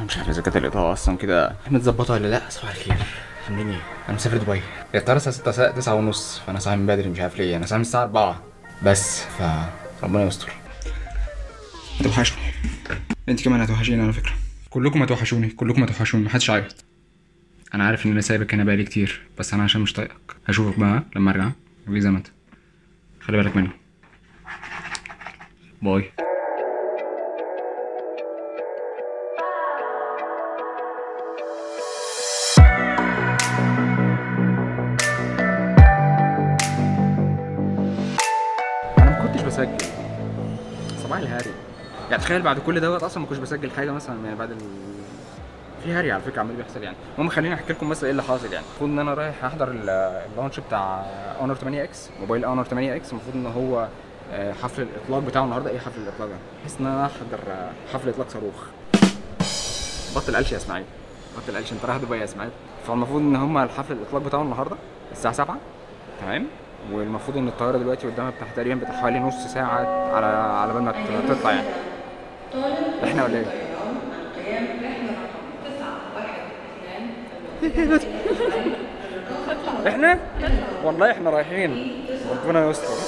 مش عارف اذا كانت الاضاءه اصلا كده متظبطه ولا لا صباح الخير عاملين ايه؟ انا مسافر دبي هي الطياره الساعه 6 9 ونص فانا صاحي من بدري مش عارف ليه انا صاحي من الساعه 4 بس ف ربنا يستر هتوحشني انت كمان هتوحشيني على فكره كلكم هتوحشوني كلكم هتوحشوني محدش عارف انا عارف ان انا سايبك هنا بقالي كتير بس انا عشان مش طايقك هشوفك بقى لما ارجع خليك زي ما انت خلي بالك منه باي انا ما كنتش بسجل صباح الهاري يعني تخيل بعد كل دوت اصلا ما كنتش بسجل حاجه مثلا يعني بعد ال... في هاري على فكره عمال بيحصل يعني المهم خليني احكي لكم بس ايه اللي حاصل يعني المفروض ان انا رايح احضر ال- اللانش بتاع اونر 8 اكس موبايل اونر 8 اكس المفروض ان هو آه، حفل الاطلاق بتاعه النهارده ايه حفل الاطلاق ده بحيث ان انا احضر آه، حفل اطلاق صاروخ بطل قلش يا اسماعيل بطل قلش انت رايح دبي يا اسماعيل فالمفروض ان هم الحفل الاطلاق بتاعه النهارده الساعه 7 تمام والمفروض ان الطياره دلوقتي قدامها بتاع تقريبا بتاع حوالي نص ساعه على على بال ما ت- تطلع يعني احنا ولا ايه؟ احنا والله احنا رايحين ربنا يستر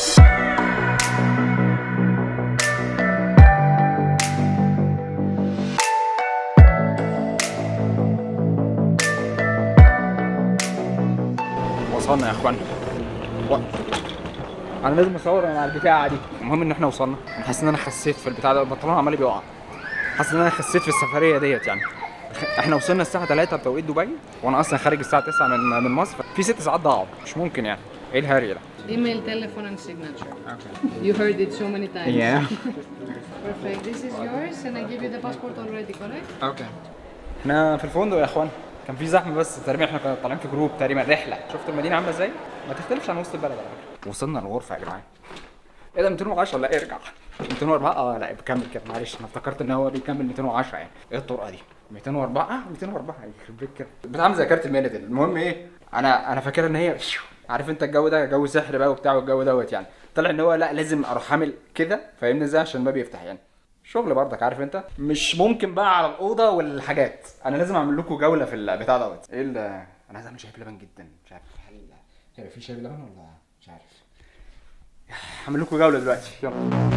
وصلنا يا اخوانا و... انا لازم اصور انا على البتاعه دي المهم ان احنا وصلنا انا حاسس ان انا خسيت في البتاع ده البنطلون عمال بيقع حاسس ان انا خسيت في السفريه ديت يعني احنا وصلنا الساعه 3 بتوقيت دبي وانا اصلا خارج الساعه 9 من من مصر في ست ساعات ضاعوا مش ممكن يعني ايه الهري ده Email, telephone, and signature. You heard it so many times. Yeah. Perfect. This is yours, and I give you the passport already, correct? اوكي احنا في الفندق يا اخوان كان في زحمه بس تقريبا احنا كنا طالعين في جروب تقريبا رحله شفت المدينه عامله ازاي ما تختلفش عن وسط البلد على فكره وصلنا الغرفه يا جدعان ايه ده 210 لا ارجع 204 اه لا بكمل كده معلش انا افتكرت ان هو بيكمل 210 يعني ايه الطرقه دي 204 اه 204 يخرب بيت كده بتعمل زي كارت الميلاد المهم ايه انا انا فاكر ان هي عارف انت الجو ده جو سحر بقى وبتاع والجو دوت يعني طلع ان هو لا لازم اروح عامل كده فاهمني ازاي عشان الباب يفتح يعني شغل برضك عارف انت مش ممكن بقى على الاوضه والحاجات انا لازم اعمل لكم جوله في البتاع دوت ايه ال- انا عايز اعمل شاي بلبن جدا مش عارف هل هيبقى في شاي بلبن ولا مش عارف هعمل لكم جوله دلوقتي يلا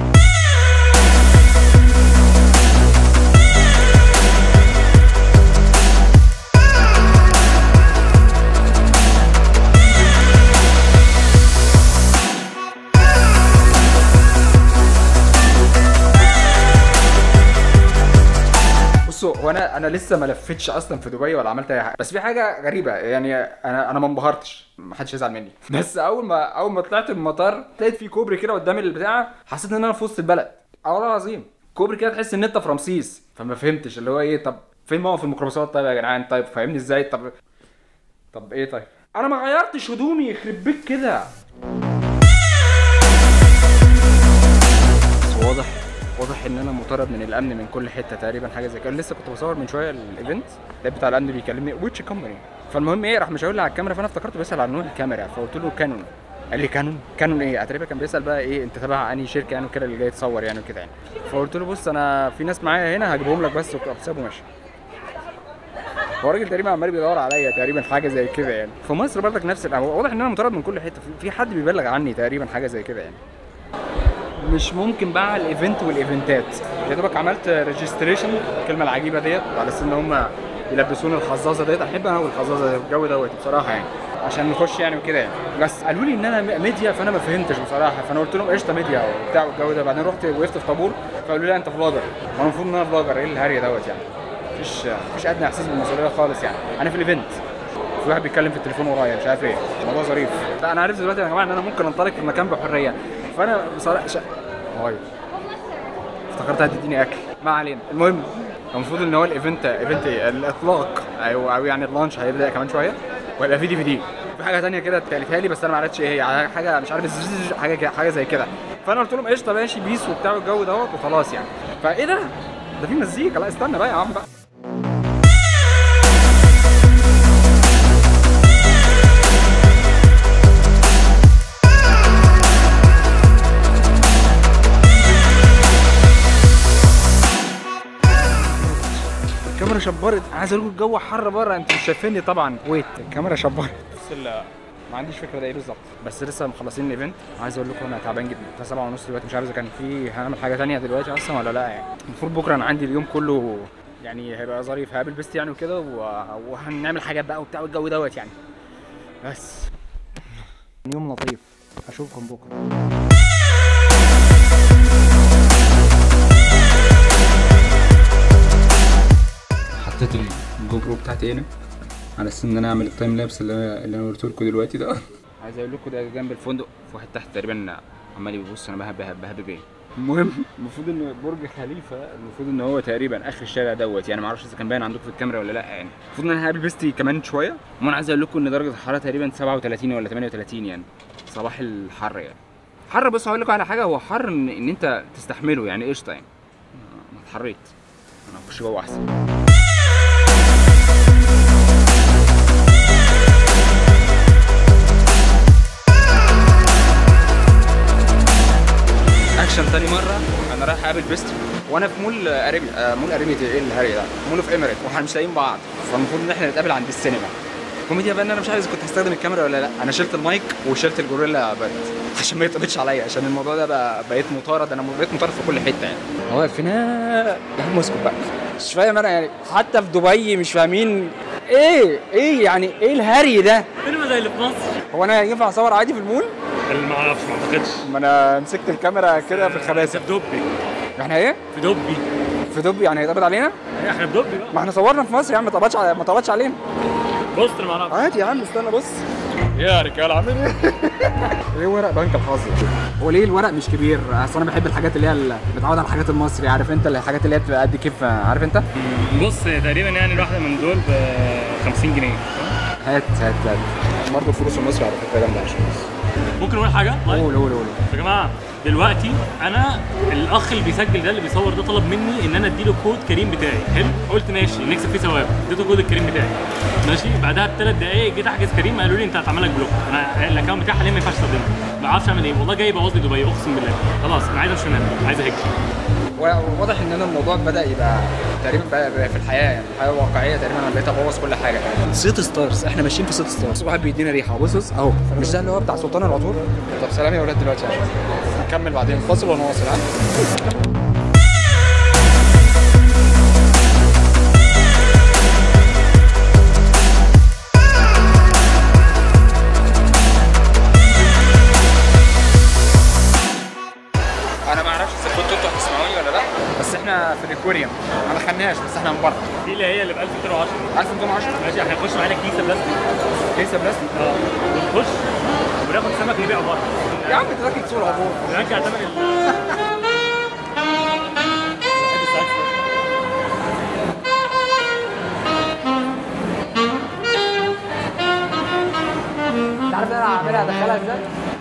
بصوا هو انا انا لسه ما لفتش اصلا في دبي ولا عملت اي حاجه بس في حاجه غريبه يعني انا انا ما انبهرتش ما حدش يزعل مني بس اول ما اول ما طلعت من المطار لقيت في كوبري كده قدام البتاع حسيت ان انا في وسط البلد اه والله العظيم كوبري كده تحس ان انت في رمسيس فما فهمتش اللي هو ايه طب فين موقف الميكروباصات طيب يا جدعان طيب فاهمني ازاي طب طب ايه طيب انا ما غيرتش هدومي يخرب بيك كده بس واضح واضح ان انا مطارد من الامن من كل حته تقريبا حاجه زي كده أنا لسه كنت بصور من شويه الايفنت لقيت بتاع الامن بيكلمني ويتش كومباني فالمهم ايه راح مشاور لي على الكاميرا فانا افتكرت بيسال عن نوع الكاميرا فقلت له كانون قال لي كانون كانون ايه تقريبا كان بيسال بقى ايه انت تبع انهي شركه يعني وكده اللي جاي تصور يعني وكده يعني فقلت له بص انا في ناس معايا هنا هجيبهم لك بس وسابه ماشي هو الراجل تقريبا عمال بيدور عليا تقريبا حاجه زي كده يعني في مصر برضك نفس الأمر. واضح ان انا مطارد من كل حته في- في حد بيبلغ عني تقريبا حاجه زي كده يعني مش ممكن بقى على الايفنت والايفنتات يا دوبك عملت ريجستريشن الكلمه العجيبه ديت على اساس ان هم يلبسوني الخزازه ديت احب انا والخزازه ديت الجو دوت بصراحه يعني عشان نخش يعني وكده يعني بس قالوا لي ان انا ميديا فانا ما فهمتش بصراحه فانا قلت لهم قشطه ميديا وبتاع والجو ده بعدين رحت وقفت في طابور فقالوا لي لا انت فلوجر وانا المفروض ان انا فلوجر ايه الهري دوت يعني مفيش مفيش ادنى احساس بالمسؤوليه خالص يعني انا في الايفنت في واحد بيتكلم في التليفون ورايا مش عارف ايه الموضوع ظريف لا انا عرفت دلوقتي يا جماعه ان انا ممكن انطلق في المكان بحريه فانا بصراحه ش... هاي افتكرت هتديني اكل ما علينا المهم المفروض ان هو الايفنت ايفنت ايه الاطلاق او او يعني اللانش هيبدا كمان شويه وهيبقى في دي في دي في حاجه ثانيه كده اتقالتها لي بس انا ما عرفتش ايه هي حاجه مش عارف زز- حاجه كده- حاجه زي كده فانا قلت لهم قشطه ماشي بيس وبتاع الجو دوت وخلاص يعني فايه ده ده في مزيكا لا استنى بقى يا عم بقى الكاميرا شبرت عايز اقول لكم الجو حر بره انتوا مش شايفيني طبعا ويت الكاميرا شبرت بس ال- ما عنديش فكره ده ايه بالظبط بس لسه مخلصين الايفنت عايز اقول لكم انا تعبان جدا الساعه 7 ونص دلوقتي مش عارف اذا كان في هنعمل حاجه تانية دلوقتي اصلا ولا لا يعني المفروض بكره انا عندي اليوم كله يعني هيبقى ظريف هقابل بيست يعني وكده و- وهنعمل حاجات بقى وبتاع والجو دوت يعني بس يوم لطيف اشوفكم بكره حطيت الجو برو بتاعتي هنا على اساس ان انا اعمل التايم لابس اللي انا اللي انا قلت لكم دلوقتي ده عايز اقول لكم ده جنب الفندق في واحد تحت تقريبا عمال بيبص انا بهب بهب بهب ايه المهم المفروض ان برج خليفه المفروض ان هو تقريبا اخر الشارع دوت يعني ما اعرفش اذا كان باين عندكم في الكاميرا ولا لا يعني المفروض ان انا هقابل بيستي كمان شويه وانا عايز اقول لكم ان درجه الحراره تقريبا 37 ولا 38 يعني صباح الحر يعني حر بص هقول لكم على حاجه هو حر ان, إن انت تستحمله يعني قشطه يعني ما اتحريت انا هخش جوه احسن اكشن تاني مره انا رايح اقابل بيست وانا في مول اريبيا آه مول اريبيا ايه الهري ده مول في اميريت واحنا مش لاقيين بعض فالمفروض ان احنا نتقابل عند السينما الكوميديا بقى ان انا مش عارف اذا كنت هستخدم الكاميرا ولا لا انا شلت المايك وشلت الجوريلا بارد عشان ما يتقبضش عليا عشان الموضوع ده بقى بقيت مطارد انا بقيت مطارد في كل حته يعني هو فينا يا عم اسكت بقى مش فاهم انا يعني حتى في دبي مش فاهمين ايه ايه يعني ايه الهري ده فيلم زي اللي في مصر هو انا ينفع اصور عادي في المول اللي ما اعرفش ما اعتقدش ما انا مسكت الكاميرا كده في الخباثه في دبي احنا ايه في دبي في دبي يعني هيتقبض علينا احنا في دبي بقى ما احنا صورنا في مصر يا عم ما طبطش على- ما طبطش علينا بص انا ما اعرفش عادي يا عم استنى بص يا رجاله عامل ايه؟ ايه ورق بنك الحظ هو ليه الورق مش كبير؟ اصل انا بحب الحاجات اللي هي ال- متعود على الحاجات المصري عارف انت الحاجات اللي هي بتبقى قد كيف عارف انت؟ بص تقريبا يعني الواحده من دول ب 50 جنيه هات هات هات برضه الفلوس المصري على فكره جامده عشان ممكن اقول حاجه طيب قول قول قول يا جماعه دلوقتي انا الاخ اللي بيسجل ده اللي بيصور ده طلب مني ان انا اديله كود كريم بتاعي حلو قلت ماشي نكسب فيه ثواب اديته كود الكريم بتاعي ماشي بعدها بثلاث دقائق جيت احجز كريم قالوا لي انت هتعمل لك بلوك انا الاكونت بتاعي حاليا ما ينفعش استخدمه ما اعرفش اعمل ايه والله جاي يبوظ لي دبي اقسم بالله خلاص انا عايز امشي من هنا عايز اهج واضح ان انا الموضوع بدا يبقى تقريبا بقى بقى في الحياه يعني الحياه الواقعيه تقريبا انا بقيت ابوظ كل حاجه سيت ستارز احنا ماشيين في سيت ستارز واحد بيدينا ريحه بص بص اهو مش ده اللي هو بتاع سلطان العطور طب سلام يا ولاد دلوقتي يعني. نكمل بعدين فاصل ونواصل ها انا ما اعرفش اذا كنتوا انتوا هتسمعوني ولا لا بس احنا في الاكواريوم ما دخلناش بس احنا من بره دي اللي هي اللي ب 1210 1210 ماشي احنا هنخش معانا كيسه بلاستيك كيسه بلاستيك اه ونخش وناخد سمك نبيعه بره يا عم انت راكب صوره عبور نرجع تمن ال بحب الساكس ده. انت عارف انا هعملها ادخلها ازاي؟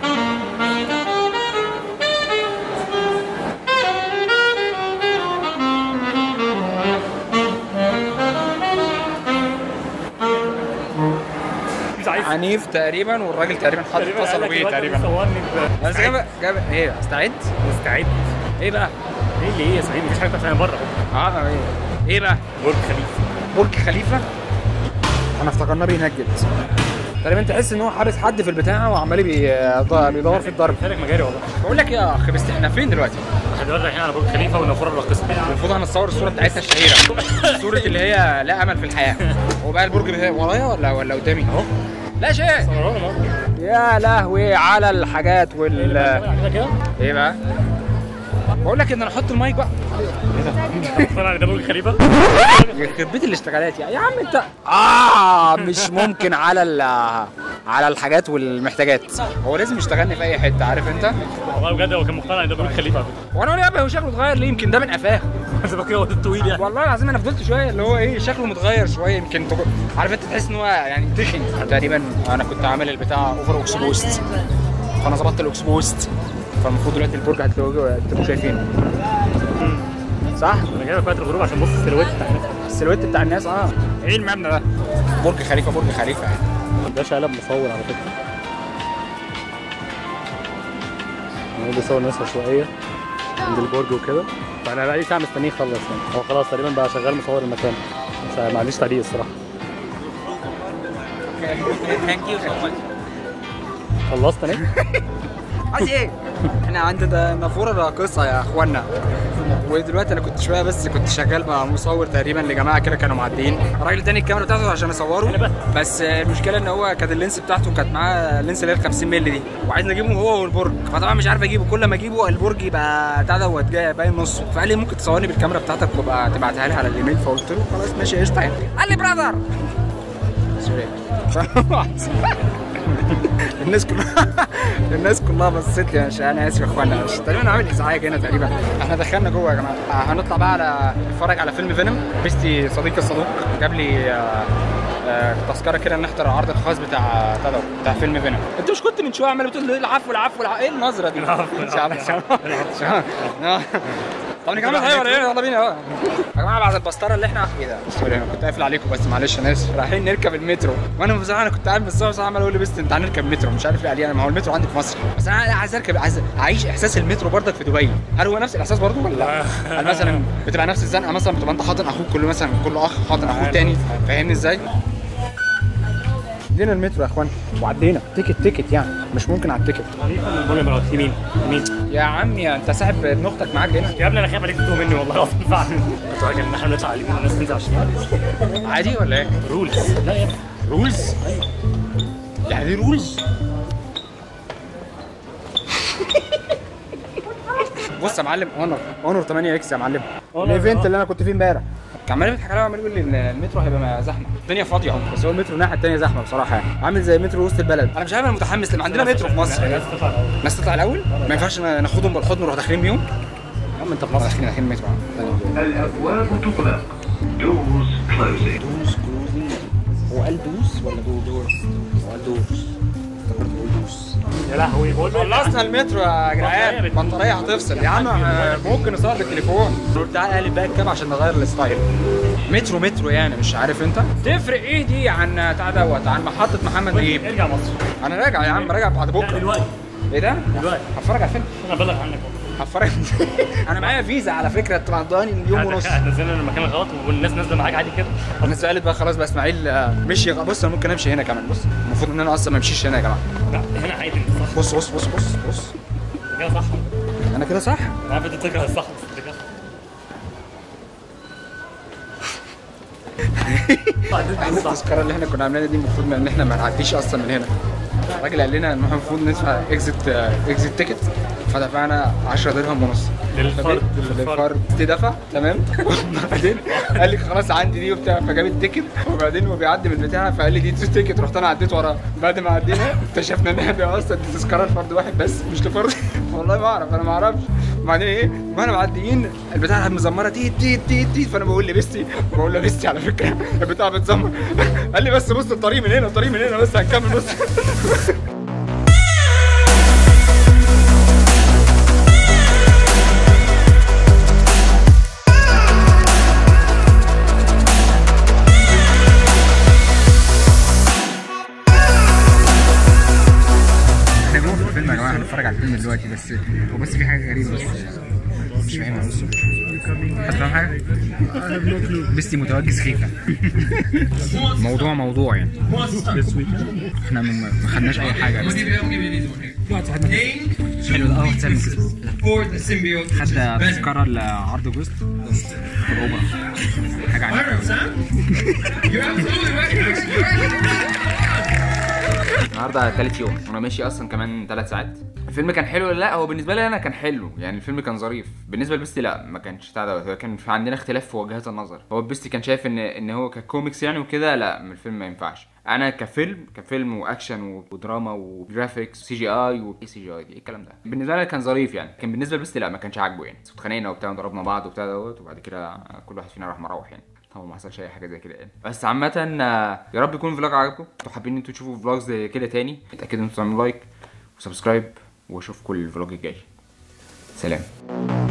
مش عايز عنيف تقريبا والراجل تقريبا حد تقريبا اتصل قال لك بيه الواد تقريبا بيصورني ب- بس جاب جاب ايه استعد مستعد ايه بقى؟ ايه اللي ايه يا سعيد مفيش حاجه بتاعت انا بره اه ايه ايه بقى؟ برج خليفه برج خليفه انا افتكرناه بينجد تقريبا تحس ان هو حارس حد في البتاع وعمال بي- بيدور في الضرب خارج مجاري والله بقول لك يا اخ بس احنا فين دلوقتي؟ احنا دلوقتي رايحين على برج خليفه والنافوره الراقصه المفروض هنصور الصوره بتاعتنا الشهيره صوره اللي هي لا امل في الحياه هو بقى البرج بتاعي ورايا ولا ولا قدامي اهو لا شيء يا لهوي على الحاجات وال عندنا كده ايه بقى؟ بقول لك ان انا احط المايك بقى طلع ده برج خليفه يخرب بيت الاشتغالات يعني يا عم انت اه مش ممكن على ال على الحاجات والمحتاجات هو لازم يشتغلني في اي حته عارف انت والله بجد هو كان مقتنع ان ده برج خليفه على فكره وانا اقول يا ابني هو شكله اتغير ليه يمكن ده من قفاه بس فاكر هو ده الطويل يعني والله العظيم انا فضلت شويه اللي هو ايه شكله متغير شويه يمكن تق... عارف انت تحس ان هو يعني تخن تقريبا انا كنت عامل البتاع اوفر اكسبوست فانا ظبطت الاكسبوست فالمفروض دلوقتي البرج هتلاقوه تبقوا شايفينه صح انا جايبك وقت الغروب عشان بص السيلويت بتاع الناس السلويت بتاع الناس اه ايه المبنى ده برج خليفه برج خليفه يعني ده شقلب مصور على فكره هو بيصور ناس عشوائيه عند البرج وكده فانا بقى لي ساعه مستنيه يخلص يعني هو خلاص تقريبا بقى شغال مصور المكان بس معليش تعليق الصراحه ثانك يو سو ماتش خلصت انا عايز ايه؟ احنا عند ده نافوره راقصه يا اخوانا ودلوقتي انا كنت شويه بس كنت شغال مع مصور تقريبا لجماعه كده كانوا معديين الراجل اداني الكاميرا بتاعته عشان اصوره بس المشكله ان هو كانت اللينس بتاعته كانت معاه اللينس اللي هي ال 50 مللي دي وعايز نجيبه هو والبرج فطبعا مش عارف اجيبه كل ما اجيبه البرج يبقى بتاع دوت جاي باين نصه فقال لي ممكن تصورني بالكاميرا بتاعتك وابقى تبعتها لي على الايميل فقلت له خلاص ماشي قشطه يعني قال لي براذر سوري الناس كلها الناس كلها بصت لي مش انا اسف يا اخوانا مش تقريبا عامل ازعاج هنا تقريبا احنا دخلنا جوه يا جماعه آه، هنطلع بقى على نتفرج على فيلم فينوم بيستي صديقي الصدوق جاب لي آه، آه، تذكره كده نحضر العرض الخاص بتاع بتاع ده، بتاع فيلم فينوم انت مش كنت من شويه عمال بتقول لي العفو العفو العفو ايه النظره دي؟ العفو، إن شاء الله، إن شاء الله. العفو. إن شاء الله. طب نكمل حاجه ولا ايه يلا بينا اه يا جماعه بعد البسطره اللي احنا ايه ده سوري انا كنت قافل عليكم بس معلش انا اسف رايحين نركب المترو وانا بصراحه انا كنت قاعد بالظبط عمال اقول لبست انت هنركب مترو مش عارف ليه قال لي انا ما هو المترو عندي في مصر بس انا عايز اركب عايز اعيش احساس المترو برضك في دبي هل هو نفس الاحساس برضه ولا لا؟ هل مثلا بتبقى نفس الزنقه مثلا بتبقى انت حاطن اخوك كل مثلا كل اخ حاطن اخوه تاني فاهمني ازاي؟ عدينا المترو يا اخوان وعدينا تيكت تيكت يعني مش ممكن على التيكت يمين يمين يا عمي انت ساحب ابن اختك معاك هنا يا ابني انا خايف عليك تتوه مني والله غصب عني كنت راجل ان احنا نطلع عليك والناس تنزل عشان عادي ولا ايه؟ رولز لا يا ابني رولز يعني دي رولز بص يا معلم اونر اونر 8 اكس يا معلم أونر، الايفنت آه. اللي انا كنت فيه امبارح كان عمال بيضحك عليا وعمال يقول لي ان المترو هيبقى زحمه الدنيا فاضيه اهو بس هو المترو الناحيه الثانيه زحمه بصراحه يعني عامل زي مترو وسط البلد انا مش عارف انا متحمس لما عندنا مترو في مصر الناس تطلع الأول. الناس تطلع الاول ما ينفعش ناخدهم بالحضن ونروح داخلين بيهم يا عم انت في مصر داخلين داخلين مترو الأبواب تغلق. Doors closing. دوس كروزنج هو قال دوس ولا دو دورز؟ هو قال دوس افتكرت بقول دوس يا لهوي بقول له خلصنا المترو يا جدعان بطارية بت- البطاريه هتفصل يا عم آه، ممكن نصور بالتليفون قلت تعالى قال بقى الكاب عشان نغير الستايل مترو مترو يعني مش عارف انت تفرق ايه دي عن بتاع دوت عن محطه محمد نجيب ارجع مصر انا راجع يا عم راجع بعد لا بكره دلوقتي ايه ده دلوقتي هتفرج على الفيلم انا بلغ عنك هتفرج انا معايا فيزا على فكره تبقى عنداني اليوم ونص نزلنا المكان الغلط والناس نازله معاك عادي كده الناس قالت بقى خلاص بقى اسماعيل آه، مشي بص انا ممكن امشي هنا كمان بص المفروض ان انا اصلا ما امشيش هنا يا جماعه لا هنا عادي انت صح بص بص بص بص بص انت كده صح انا كده صح انا عارف انت تكره الصح بس انت كده صح احنا التذكره اللي احنا كنا عاملينها دي المفروض ان احنا ما نعديش اصلا من هنا الراجل قال لنا ان احنا المفروض ندفع اكزيت اكزيت تيكت فدفعنا 10 درهم ونص للفرد للفرد دي دفع تمام وبعدين قال لي خلاص عندي دي وبتاع فجاب التيكت وبعدين هو بيعدي من البتاع فقال لي دي تو تيكت رحت انا عديت وراه بعد ما عدينا اكتشفنا ان احنا اصلا دي تذكره لفرد واحد بس مش لفرد والله ما اعرف انا ما اعرفش وبعدين ايه واحنا معديين البتاع راحت مزمره تيت تيت تيت تيت فانا بقول لبستي بقول له لبستي على فكره البتاع بتزمر قال لي بس بص الطريق من هنا الطريق من هنا بس هنكمل بص احنا جوه في الفيلم يا جماعه هنتفرج على الفيلم دلوقتي بس هو بس في حاجه غريبه بس مش فاهمها بص حد فاهم حاجه؟ بستي متوجس خيفه موضوع موضوع يعني احنا ما ما خدناش اي حاجه بس في واحد صاحبنا حلو ده اه واحد صاحبنا كسب خد تذكره لعرض جوست في الاوبرا حاجه عنيفه النهارده تالت يوم وانا ماشي اصلا كمان ثلاث ساعات الفيلم كان حلو ولا لا هو بالنسبه لي انا كان حلو يعني الفيلم كان ظريف بالنسبه لبيستي لا ما كانش بتاع دوت هو كان في عندنا اختلاف في وجهات النظر هو بيستي كان شايف ان ان هو ككوميكس يعني وكده لا من الفيلم ما ينفعش انا كفيلم كفيلم واكشن ودراما وجرافيكس وسي جي اي وايه سي جي اي دي ايه الكلام ده بالنسبه لي كان ظريف يعني كان بالنسبه لبيستي لا ما كانش عاجبه يعني اتخانقنا وبتاع وضربنا بعض وبتاع دوت وبعد كده كل واحد فينا راح مروح يعني هو ما حصلش اي حاجه زي كده يعني بس عامه آه، يا رب يكون الفلوج عجبكم انتوا حابين ان انتوا تشوفوا فلوجز زي كده تاني اتاكدوا ان انتوا تعملوا لايك وسبسكرايب واشوفكم الفلوج الجاي سلام